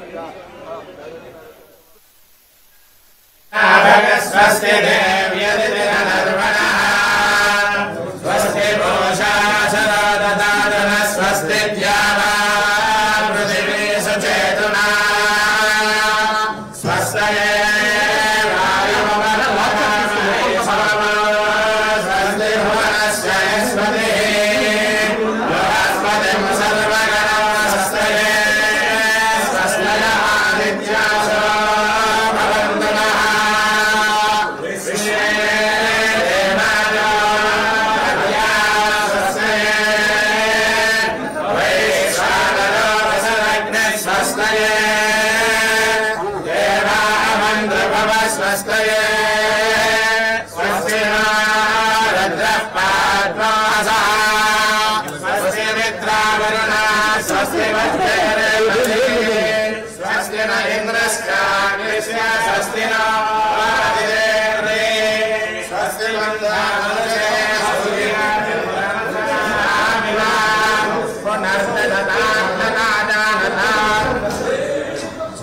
स्वस्ति देव्यदिनर्वणः स्वस्ति भूषाशरददातन स्वस्ति द्यावा पृथिवी सुचेतुना स्वस्तये स्वस्ति भुवनस्य यस्पतिः बृहस्पतिं सर्वगणमस्तये स्वस्तय आदित्यासो भवन्तु नः विश्वे देवायो हव्या स्वस्तये वैश्वानरो वसरग्निः स्वस्तये देवामन्द्रभव स्वस्तये स्वस्ति नो रुद्रः पाद्मासः स्वस्ति मित्रावरुणः स्वस्ति वज्रैरल्लभिः स्वस्ति न इन्द्रश्चाग्निश्च स्वस्ति नो आदिदेवते स्वस्ति मन्दामनुषे पुनर्ददानदानदा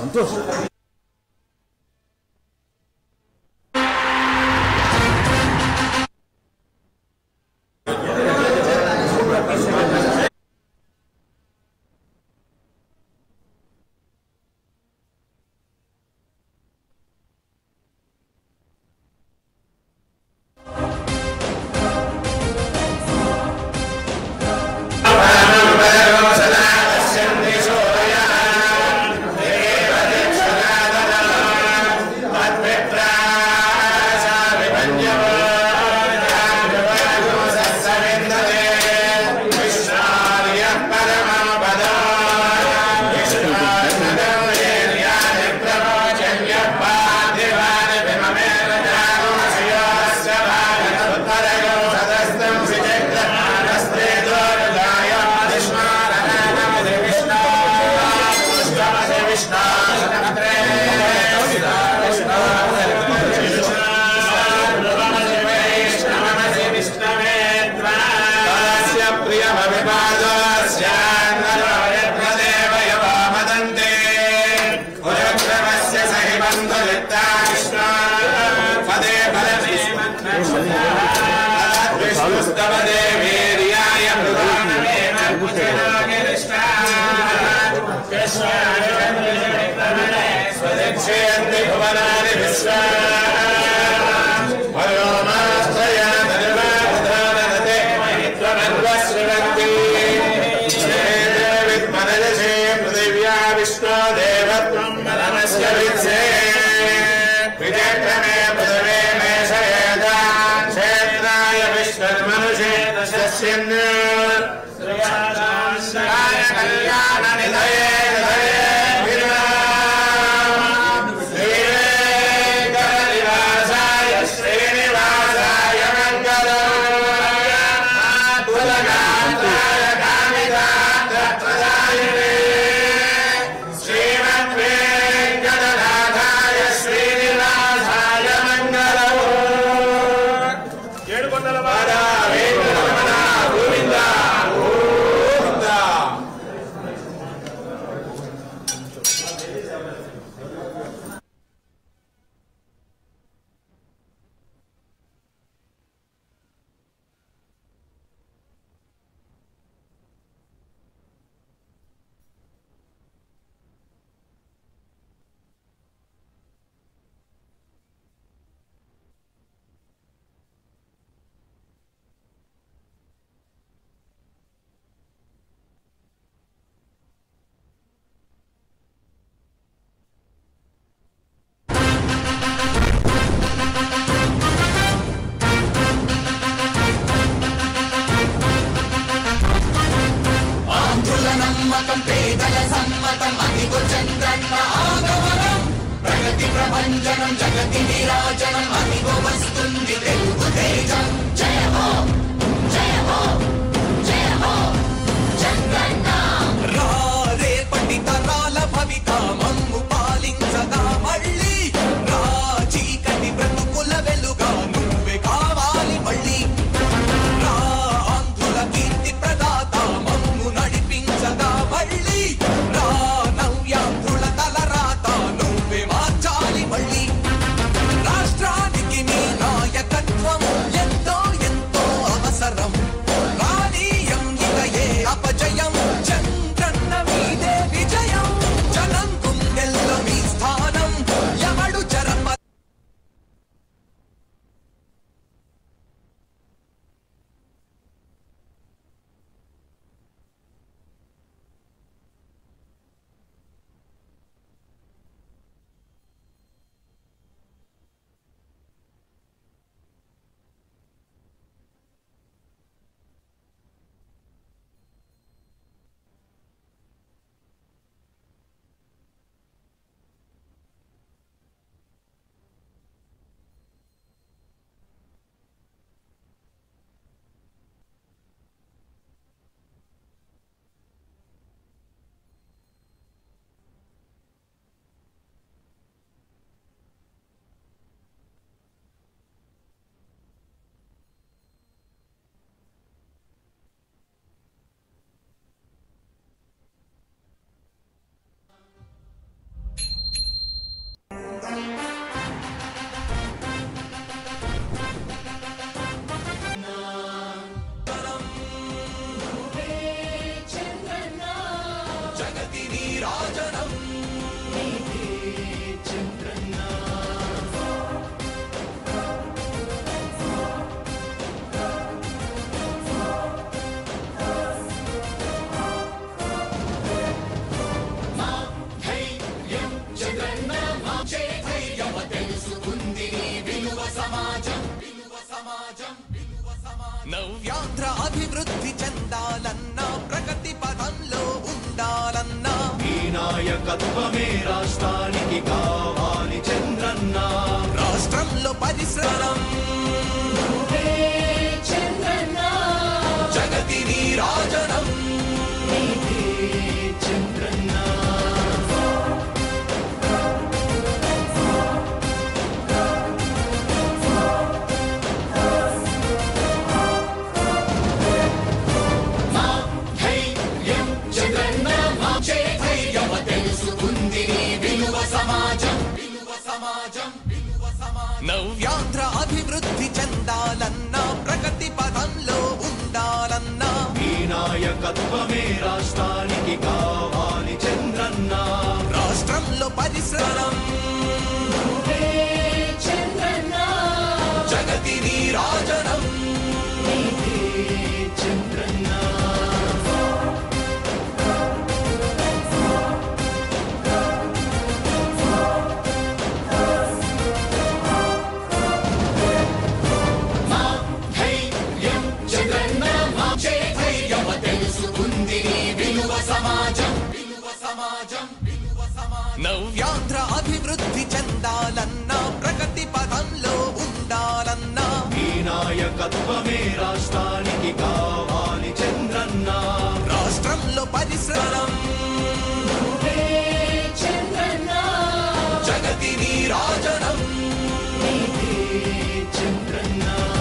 విష్ణుస్తవ దేవీర్యాయ స్వదక్షేంద్రి భువనాని విశ్వ పరమాశ్రయాధర్మాధరానతే త్వమన్వశ్రవంతి విద్మనజసే పృథివ్యా విష్ణో దేవత్వం నమస్య విత్సే విజక్రమే పృథివే మేషయేదా క్షేత్రాయ విశ్వమనుషే దశస్యన్ శ్రేయాయ కళ్యాణ నిధయే నిధయే విరామ శ్రీవేంకటనివాసాయ శ్రీనివాసాయ మంగళాయ కామితార్థప్రదాయినే శ్రీమద్వేంకటనాథాయ శ్రీనివాసాయ మంగళం ఏడుకొండల వాడ వెంకటరమణ గోవింద గోవింద ఆంధ్రుల నమ్మకం పేదల సమ్మతం అదిగో చంద్రన్న ఆగమనం ప్రగతి ప్రభంజనం జగతి నిరాజనం అదిగో వస్తుంది తెలుగు తేజం జయ హో జయ హో జయ హో చంద్రన్న రా రేపటి తరాల భవిత మమ్ము పాలించగా మళ్ళీ రా చీకటి బ్రతుకుల వెలుగా నువ్వే కావాలి మళ్ళీ రా ఆంధ్రుల కీర్తి ప్రదాత మమ్ము నడిపించగా మళ్ళీ రా నవ్యాంధ్రుల తల నవ్యాంధ్ర అభివృద్ధి చెందాలన్నా ప్రగతి పదంలో ఉండాలన్నా ఈ నాయకత్వమే రాష్ట్రానికి కావాలి చంద్రన్న రాష్ట్రంలో పరిశ్రమం జగతి నీరాజనం చంద్రన్న ధైర్యం జగన్న మా చే ధైర్యమ తెలుసుకుంది నీ విలువ సమాజం విలువ సమాజం విలువ సమాజం నవ్యాంధ్ర అభివృద్ధి చెందాలన్నా ప్రగతి పదంలో ఉండాలన్నా ఈ నాయకత్వమే రాష్ట్రానికి కావాలి చంద్రన్న రాష్ట్రంలో పరిశ్రమం జగతి నీరాజనం చంద్రన్న ధైర్యం జగన్న మా చే ధైర్యమ తెలుసుకుంది నీ విలువ సమాజం విలువ సమాజం విలువ సమాజం నవ్యాంధ్ర అభివృద్ధి చెందాలన్నా ప్రగతి పదంలో ఉండాలన్నా ఈ నాయకత్వమే రాష్ట్రానికి కావాలి చంద్రన్న రాష్ట్రంలో పరిశ్రమం జగతి నీరాజనం చంద్రన్న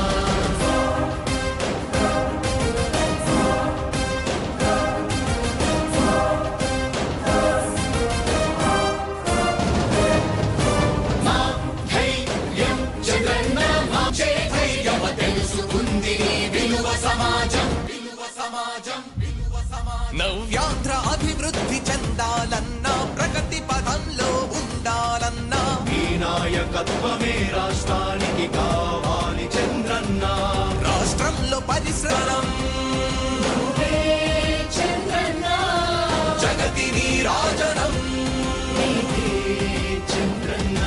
ధైర్యం జగన్న మా చే ధైర్యమ తెలుసుకుంది నీ విలువ సమాజం విలువ సమాజం విలువ సమాజం నవ్యాంధ్ర అభివృద్ధి చెందాలన్నా ప్రగతి పదంలో ఉండాలన్నా ఈ నాయకత్వమే రాష్ట్రానికి కావాలి చంద్రన్న రాష్ట్రంలో పరిశ్రమం జగతి నీరాజనం చంద్రన్న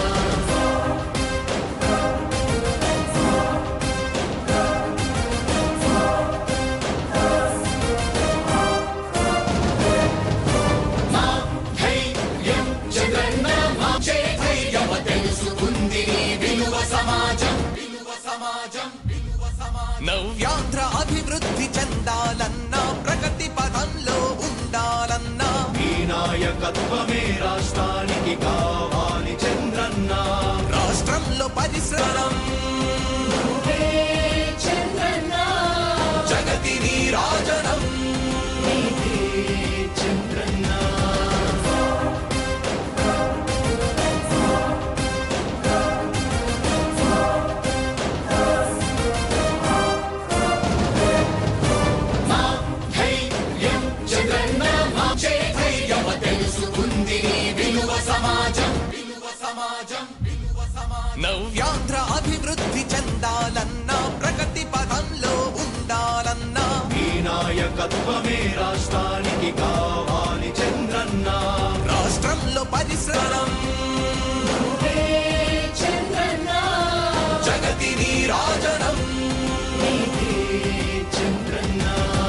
ధైర్యం జగన్న మా చే ధైర్యమ తెలుసుకుంది నీ విలువ సమాజం విలువ సమాజం విలువ సమాజం నవ్యాంధ్ర అభివృద్ధి చెందాలన్నా ప్రగతి పదంలో ఉండాలన్నా ఈ నాయకత్వమే రాష్ట్రానికి కావాలి చంద్రన్న రాష్ట్రంలో పరిశ్రమం జగతి నీరాజనం చంద్రన్న ధైర్యం జగన్న మా చే ధైర్యమ తెలుసుకుంది నీ విలువ సమాజం విలువ సమాజం విలువ సమాజం నవ్యాంధ్ర అభివృద్ధి చెందాలన్నా ప్రగతి పదంలో ఉండాలన్నా ఈ నాయకత్వమే రాష్ట్రానికి కావాలి చంద్రన్న రాష్ట్రంలో పరిశ్రమం జగతి నీరాజనం చంద్రన్న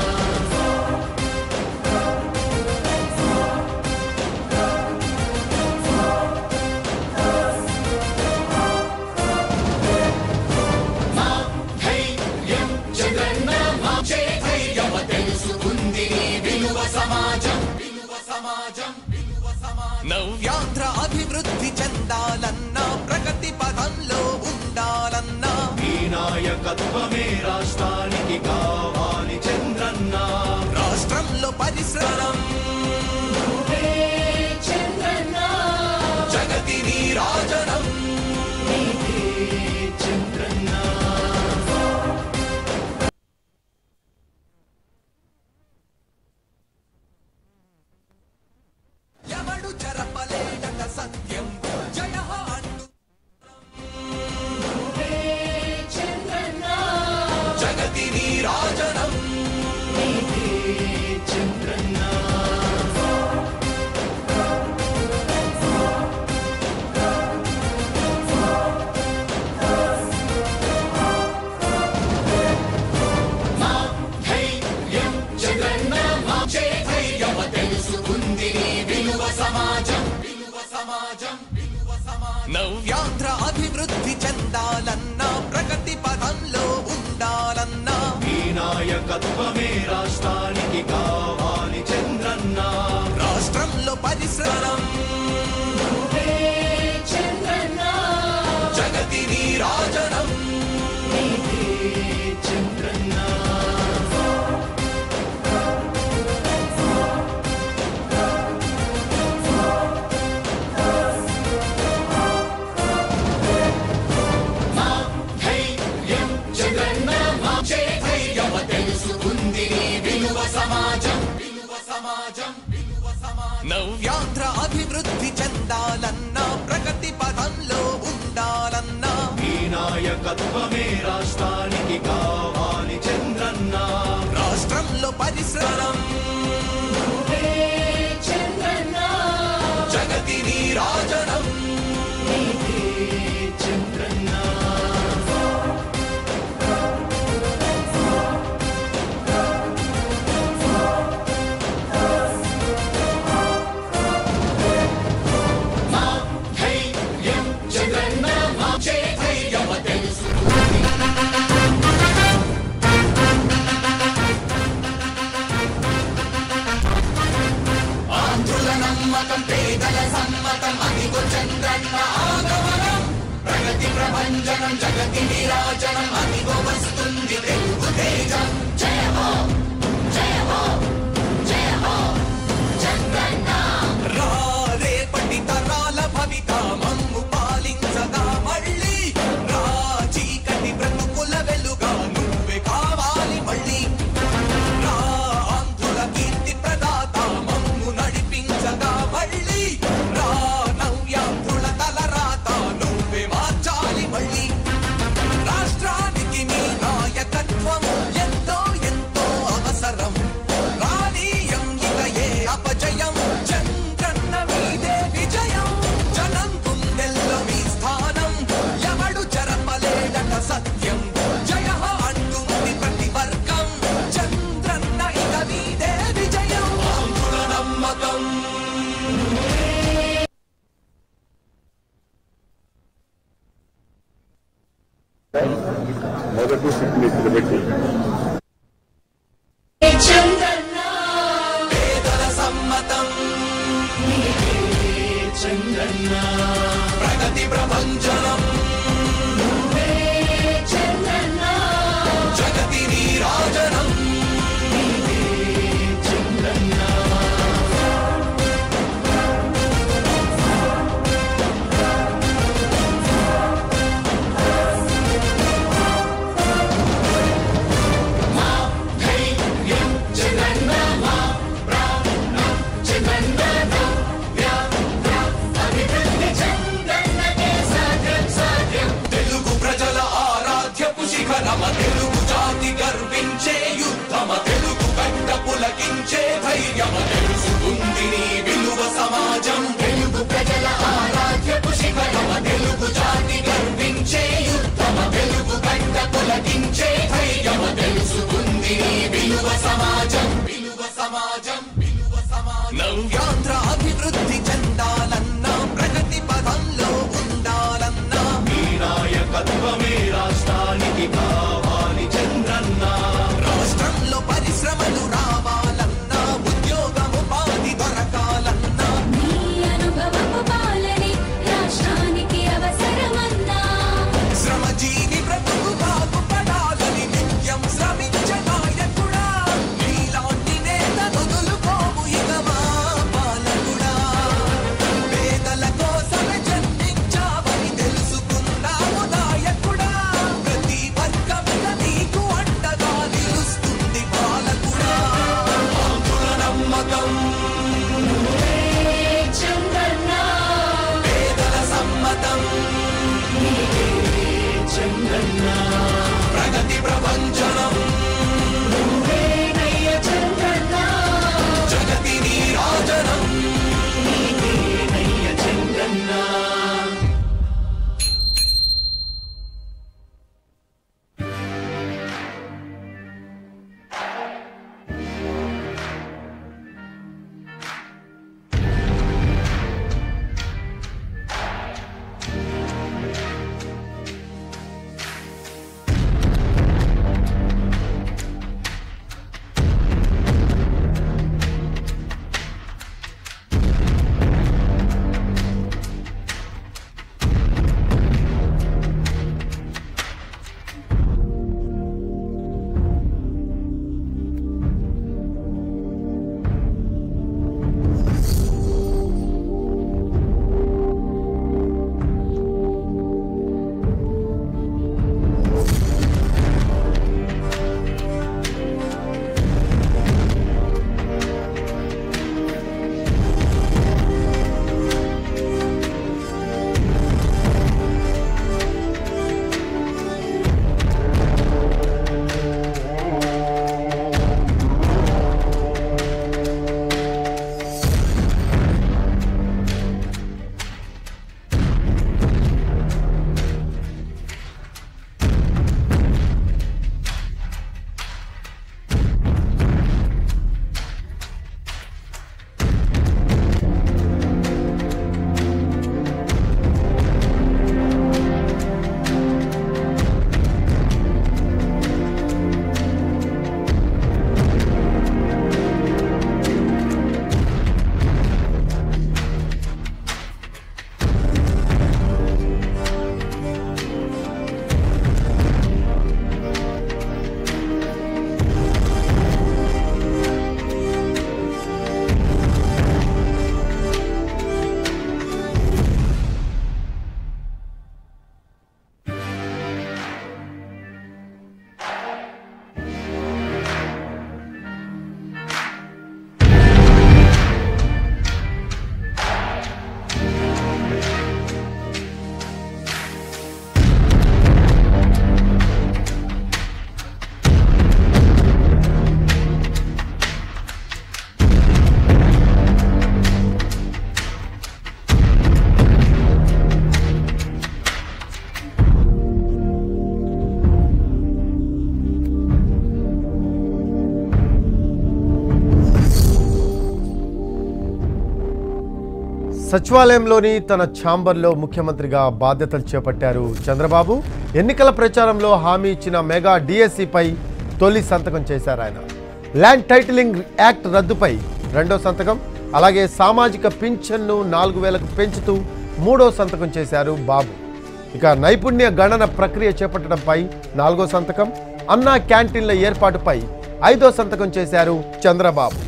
ధైర్యం జగన్న మా చే ధైర్యమ తెలుసుకుంది నీ విలువ సమాజం విలువ సమాజం విలువ సమాజం నవ్యాంధ్ర అభివృద్ధి చెందాలన్నా ప్రగతి పదంలో ఉండాలన్నా ఈ నాయకత్వమే రాష్ట్రానికి కావాలి చంద్రన్న రాష్ట్రంలో పరిశ్రమం జగతి నీరాజనం చంద్రన్న ఎవడు జరపలేడట సత్యం జయ అంటూ జగతి నాయకత్వమే రాష్ట్రానికి కావాలి చంద్రన్న రాష్ట్రంలో పరిశ్రమం జగతి నీరాజనం చంద్రన్న ధైర్యం జగన్న మా చే ధైర్యమ తెలుసుకుంది నీ విలువ సమాజం విలువ సమాజం విలువ సమాజం నవ్యాంధ్ర అభివృద్ధి చెందాలన్నా ప్రగతి పదంలో ఉండాలన్నా ఈ నాయకత్వమే రాష్ట్రానికి కావాలి చంద్రన్న రాష్ట్రంలో పరిశ్రమం జగతి నీరాజనం చంద్రన్న ధైర్యం జగన్న మా చే ధైర్యమ తెలుసు ఆంధ్రుల నమ్మకం పేదల సమ్మతం అదిగో చంద్రన్న ఆగమనం ప్రగతి ప్రభంజనం జగతి నిరాజనం అదిగో వస్తుంది తెలుగు తేజం జయ హో జయ హో జయ హో చంద్రన్న రా రేపటి తరాల భవిత మమ్ము పాలించగా మళ్ళీ రా చీకటి బ్రతుకుల వెలుగా నువ్వే కావాలి మళ్ళీ రా ఆంధ్రుల కీర్తి ప్రదాత మమ్ము నడిపించగా మళ్ళీ రా నవ్యాంధ్రుల తలరాత నువ్వే మార్చాలి మళ్ళీ రాష్ట్రానికి నీ నాయకత్వం ఎంతో ఎంతో అవసరం రానీయం ఇక ఏ అపజయం చంద్రన్న మీదే విజయం జనం గుండెల్లో మీ స్థానం ఎవడు జరపలేడట సత్యం జయ హో అంటుంది ప్రతి వర్గం చంద్రన్న ఇక మీదే విజయం ఆంధ్రుల నమ్మకం మొదటి సిగ్నేచర్ పెట్టి పేదల సమ్మతం చంద్రన్న ప్రగతి ప్రభంజనం జగతి నీరాజనం చంద్రన్న ధైర్యం జగన్న మా ప్రాణం జగన్న నవ్య అభివృద్ధి చంద్రన్నకే సాధ్యం సాధ్యం తెలుగు ప్రజల ఆరాధ్యపు శిఖరమ తెలుగు జాతి గర్వించే యుద్ధమ తెలుగు గడ్డ పులకించే ధైర్యమ తెలుసుకుంది నీ విలువ సమాజం తెలుగు ప్రజల ఆరాధ్యపు శిఖరమ తెలుగు జాతి గర్వించే యుద్ధమ తెలుగు గడ్డ పులకించే ధైర్యమ తెలుసుకుంది నీ విలువ సమాజం విలువ సమాజం విలువ సమాజం నవ్యాంధ్ర అభివృద్ధి చెందాలన్నా ప్రగతి పదంలో ఉండాలన్నా ఈ నాయకత్వమే రాష్ట్రానికి కావాలి చంద్రన్న రాష్ట్రంలో పరిశ్రమలు రావాలన్నా ఉద్యోగం ఉపాధి దొరకాలన్నా నీ అనుభవపు పాలనే రాష్ట్రానికి అవసరమన్నా శ్రమజీవి బ్రతుకు బాగుపడాలని నిత్యం శ్రమించే నాయకుడా సచివాలయంలోని తన ఛాంబర్లో ముఖ్యమంత్రిగా బాధ్యతలు చేపట్టారు చంద్రబాబు ఎన్నికల ప్రచారంలో హామీ ఇచ్చిన మెగా డిఎస్సిపై తొలి సంతకం చేశారు ఆయన ల్యాండ్ టైటిలింగ్ యాక్ట్ రద్దుపై రెండో సంతకం అలాగే సామాజిక పింఛన్ను నాలుగు వేలకు పెంచుతూ మూడో సంతకం చేశారు బాబు ఇక నైపుణ్య గణన ప్రక్రియ చేపట్టడంపై నాలుగో సంతకం అన్నా క్యాంటీన్ల ఏర్పాటుపై ఐదో సంతకం చేశారు చంద్రబాబు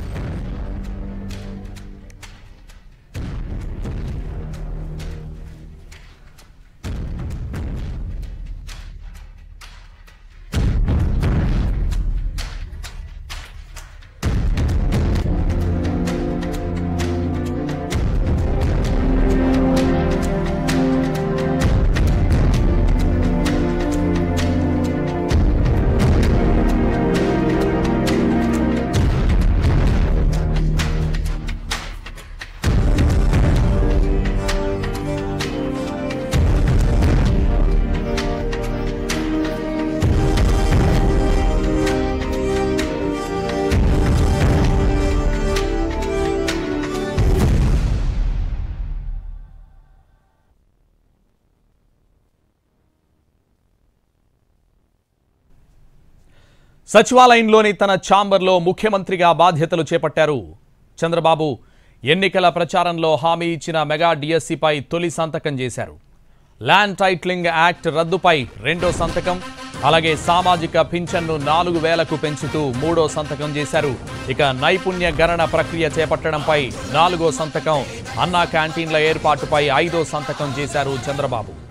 సచివాలయంలోని తన ఛాంబర్లో ముఖ్యమంత్రిగా బాధ్యతలు చేపట్టారు చంద్రబాబు ఎన్నికల ప్రచారంలో హామీ ఇచ్చిన మెగా డిఎస్సిపై తొలి సంతకం చేశారు ల్యాండ్ టైట్లింగ్ యాక్ట్ రద్దుపై రెండో సంతకం అలాగే సామాజిక పింఛన్ను నాలుగు వేలకు పెంచుతూ మూడో సంతకం చేశారు ఇక నైపుణ్య గణన ప్రక్రియ చేపట్టడంపై నాలుగో సంతకం అన్నా క్యాంటీన్ల ఏర్పాటుపై ఐదో సంతకం చేశారు చంద్రబాబు